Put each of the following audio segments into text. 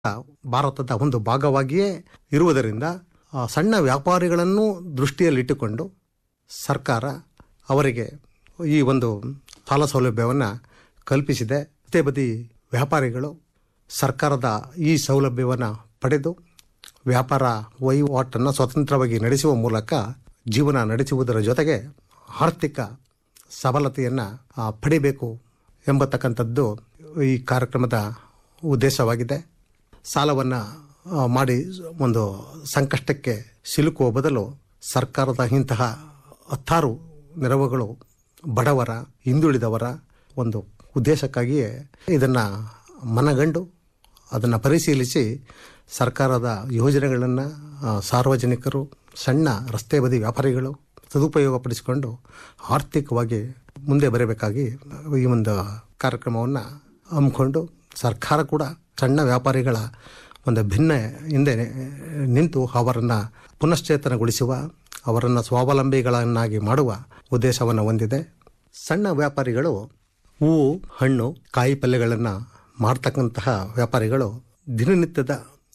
ಭಾರತದ ಒಂದು ಭಾಗವಾಗಿಯೇ ಇರುವುದರಿಂದ ಆ, ಸಣ್ಣ ವ್ಯಾಪಾರಿಗಳನ್ನು ದೃಷ್ಟಿಯಲ್ಲಿಟ್ಟುಕೊಂಡು ಸರ್ಕಾರ ಅವರಿಗೆ ಈ ಒಂದು ಸಾಲ ಸೌಲಭ್ಯವನ್ನು ಕಲ್ಪಿಸಿದೆ ರಸ್ತೆ ಬದಿ ವ್ಯಾಪಾರಿಗಳು ಸರ್ಕಾರದ ಈ ಸೌಲಭ್ಯವನ್ನು ಪಡೆದು ವ್ಯಾಪಾರ ವಹಿವಾಟನ್ನು ಸ್ವತಂತ್ರವಾಗಿ ನಡೆಸುವ ಮೂಲಕ ಜೀವನ ನಡೆಸುವುದರ ಜೊತೆಗೆ ಆರ್ಥಿಕ ಸಬಲತೆಯನ್ನು ಆ, ಪಡಿಬೇಕು ಎಂಬತಕ್ಕಂಥದ್ದು ಈ ಕಾರ್ಯಕ್ರಮದ ಉದ್ದೇಶವಾಗಿದೆ ಸಾಲವನ್ನು ಮಾಡಿ ಒಂದು ಸಂಕಷ್ಟಕ್ಕೆ ಸಿಲುಕುವ ಬದಲು ಸರ್ಕಾರದ ಇಂತಹ ಹತ್ತಾರು ನೆರವುಗಳು ಬಡವರ ಹಿಂದುಳಿದವರ ಒಂದು ಉದ್ದೇಶಕ್ಕಾಗಿಯೇ ಇದನ್ನು ಮನಗಂಡು ಅದನ್ನು ಪರಿಶೀಲಿಸಿ ಸರ್ಕಾರದ ಯೋಜನೆಗಳನ್ನು ಸಾರ್ವಜನಿಕರು ಸಣ್ಣ ರಸ್ತೆ ಬದಿ ವ್ಯಾಪಾರಿಗಳು ಸದುಪಯೋಗಪಡಿಸಿಕೊಂಡು ಆರ್ಥಿಕವಾಗಿ ಮುಂದೆ ಬರಬೇಕಾಗಿ ಈ ಒಂದು ಕಾರ್ಯಕ್ರಮವನ್ನು ಹಮ್ಮಿಕೊಂಡು ಸರ್ಕಾರ ಕೂಡ ಸಣ್ಣ ವ್ಯಾಪಾರಿಗಳ ಒಂದು ಭಿನ್ನ ಹಿಂದೆ ನಿಂತು ಅವರನ್ನು ಪುನಶ್ಚೇತನಗೊಳಿಸುವ ಅವರನ್ನು ಸ್ವಾವಲಂಬಿಗಳನ್ನಾಗಿ ಮಾಡುವ ಉದ್ದೇಶವನ್ನು ಹೊಂದಿದೆ ಸಣ್ಣ ವ್ಯಾಪಾರಿಗಳು ಹೂವು ಹಣ್ಣು ಕಾಯಿ ಪಲ್ಯಗಳನ್ನು ಮಾಡ್ತಕ್ಕಂತಹ ವ್ಯಾಪಾರಿಗಳು ದಿನನಿತ್ಯದ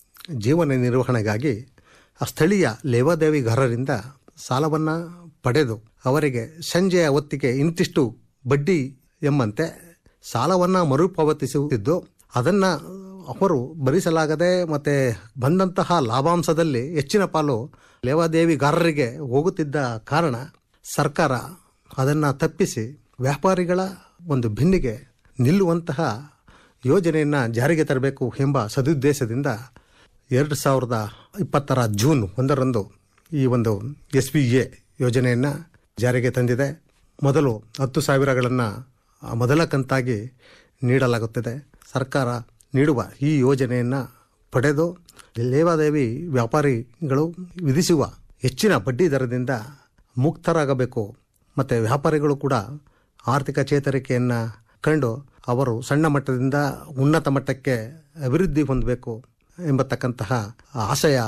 ಜೀವನ ನಿರ್ವಹಣೆಗಾಗಿ ಆ ಸ್ಥಳೀಯ ಲೇವಾದೇವಿಗಾರರಿಂದ ಸಾಲವನ್ನು ಪಡೆದು ಅವರಿಗೆ ಸಂಜೆಯ ಹೊತ್ತಿಗೆ ಇಂತಿಷ್ಟು ಬಡ್ಡಿ ಎಂಬಂತೆ ಸಾಲವನ್ನು ಮರುಪಾವತಿಸುತ್ತಿದ್ದು ಅದನ್ನು ಅವರು ಭರಿಸಲಾಗದೆ ಮತ್ತೆ ಬಂದಂತಹ ಲಾಭಾಂಶದಲ್ಲಿ ಹೆಚ್ಚಿನ ಪಾಲು ಲೇವಾದೇವಿಗಾರರಿಗೆ ಹೋಗುತ್ತಿದ್ದ ಕಾರಣ ಸರ್ಕಾರ ಅದನ್ನು ತಪ್ಪಿಸಿ ವ್ಯಾಪಾರಿಗಳ ಒಂದು ಭಿನ್ನಿಗೆ ನಿಲ್ಲುವಂತಹ ಯೋಜನೆಯನ್ನು ಜಾರಿಗೆ ತರಬೇಕು ಎಂಬ ಸದುದ್ದೇಶದಿಂದ ಎರಡು ಸಾವಿರದ ಇಪ್ಪತ್ತರ ಜೂನ್ ಒಂದರಂದು ಈ ಒಂದು ಎಸ್ ಬಿ ಎ ಯೋಜನೆಯನ್ನು ಜಾರಿಗೆ ತಂದಿದೆ ಮೊದಲು ಹತ್ತು ಸಾವಿರಗಳನ್ನು ಮೊದಲ ಕಂತಾಗಿ ನೀಡಲಾಗುತ್ತದೆ ಸರ್ಕಾರ ನೀಡುವ ಈ ಯೋಜನೆಯನ್ನು ಪಡೆದು ಲೇವಾದೇವಿ ವ್ಯಾಪಾರಿಗಳು ವಿಧಿಸುವ ಹೆಚ್ಚಿನ ಬಡ್ಡಿ ದರದಿಂದ ಮುಕ್ತರಾಗಬೇಕು ಮತ್ತು ವ್ಯಾಪಾರಿಗಳು ಕೂಡ ಆರ್ಥಿಕ ಚೇತರಿಕೆಯನ್ನು ಕಂಡು ಅವರು ಸಣ್ಣ ಮಟ್ಟದಿಂದ ಉನ್ನತ ಮಟ್ಟಕ್ಕೆ ಅಭಿವೃದ್ಧಿ ಹೊಂದಬೇಕು ಎಂಬತಕ್ಕಂತಹ ಆಶಯ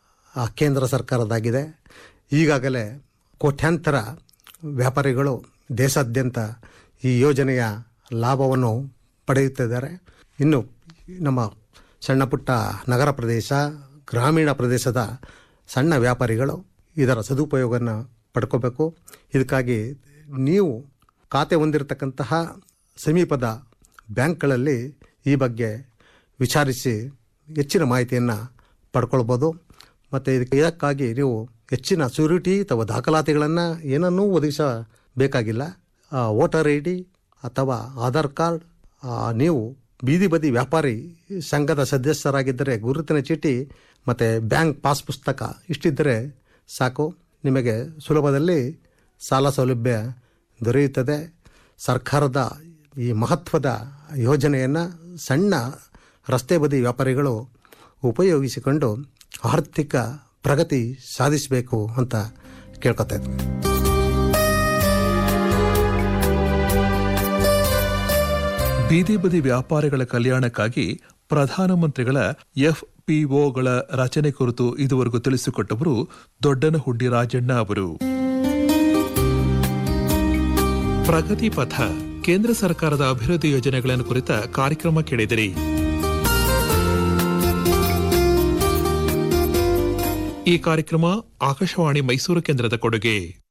ಆ ಕೇಂದ್ರ ಸರ್ಕಾರದಾಗಿದೆ ಈಗಾಗಲೇ ಕೋಟ್ಯಾಂತರ ವ್ಯಾಪಾರಿಗಳು ದೇಶಾದ್ಯಂತ ಈ ಯೋಜನೆಯ ಲಾಭವನ್ನು ಪಡೆಯುತ್ತಿದ್ದಾರೆ ಇನ್ನು ನಮ್ಮ ಸಣ್ಣ ಪುಟ್ಟ ನಗರ ಪ್ರದೇಶ ಗ್ರಾಮೀಣ ಪ್ರದೇಶದ ಸಣ್ಣ ವ್ಯಾಪಾರಿಗಳು ಇದರ ಸದುಪಯೋಗವನ್ನು ಪಡ್ಕೋಬೇಕು ಇದಕ್ಕಾಗಿ ನೀವು ಖಾತೆ ಹೊಂದಿರತಕ್ಕಂತಹ ಸಮೀಪದ ಬ್ಯಾಂಕ್ಗಳಲ್ಲಿ ಈ ಬಗ್ಗೆ ವಿಚಾರಿಸಿ ಹೆಚ್ಚಿನ ಮಾಹಿತಿಯನ್ನು ಪಡ್ಕೊಳ್ಬೋದು ಮತ್ತು ಇದಕ್ಕೆ ಇದಕ್ಕಾಗಿ ನೀವು ಹೆಚ್ಚಿನ ಸ್ಯೂರಿಟಿ ಅಥವಾ ದಾಖಲಾತಿಗಳನ್ನು ಏನನ್ನೂ ಒದಗಿಸಬೇಕಾಗಿಲ್ಲ ವೋಟರ್ ಐ ಡಿ ಅಥವಾ ಆಧಾರ್ ಕಾರ್ಡ್ ಆ, ನೀವು ಬೀದಿ ಬದಿ ವ್ಯಾಪಾರಿ ಸಂಘದ ಸದಸ್ಯರಾಗಿದ್ದರೆ ಗುರುತಿನ ಚೀಟಿ ಮತ್ತು ಬ್ಯಾಂಕ್ ಪಾಸ್ ಪುಸ್ತಕ ಇಷ್ಟಿದ್ದರೆ ಸಾಕು ನಿಮಗೆ ಸುಲಭದಲ್ಲಿ ಸಾಲ ಸೌಲಭ್ಯ ದೊರೆಯುತ್ತದೆ ಸರ್ಕಾರದ ಈ ಮಹತ್ವದ ಯೋಜನೆಯನ್ನು ಸಣ್ಣ ರಸ್ತೆ ಬದಿ ವ್ಯಾಪಾರಿಗಳು ಉಪಯೋಗಿಸಿಕೊಂಡು ಆರ್ಥಿಕ ಪ್ರಗತಿ ಸಾಧಿಸಬೇಕು ಅಂತ ಕೇಳ್ಕೊತಾ ಇದ್ದೀನಿ ಬೀದಿ ಬದಿ ವ್ಯಾಪಾರಿಗಳ ಕಲ್ಯಾಣಕ್ಕಾಗಿ ಪ್ರಧಾನಮಂತ್ರಿಗಳ ಎಫ್ಪಿಒಗಳ ರಚನೆ ಕುರಿತು ಇದುವರೆಗೂ ತಿಳಿಸಿಕೊಟ್ಟವರು ದೊಡ್ಡನಹುಂಡಿ ರಾಜಣ್ಣ ಅವರು ಪ್ರಗತಿ ಪಥ ಕೇಂದ್ರ ಸರ್ಕಾರದ ಅಭಿವೃದ್ಧಿ ಯೋಜನೆಗಳನ್ನು ಕುರಿತ ಕಾರ್ಯಕ್ರಮ ಕೇಳಿದಿರಿ ಈ ಕಾರ್ಯಕ್ರಮ ಆಕಾಶವಾಣಿ ಮೈಸೂರು ಕೇಂದ್ರದ ಕೊಡುಗೆ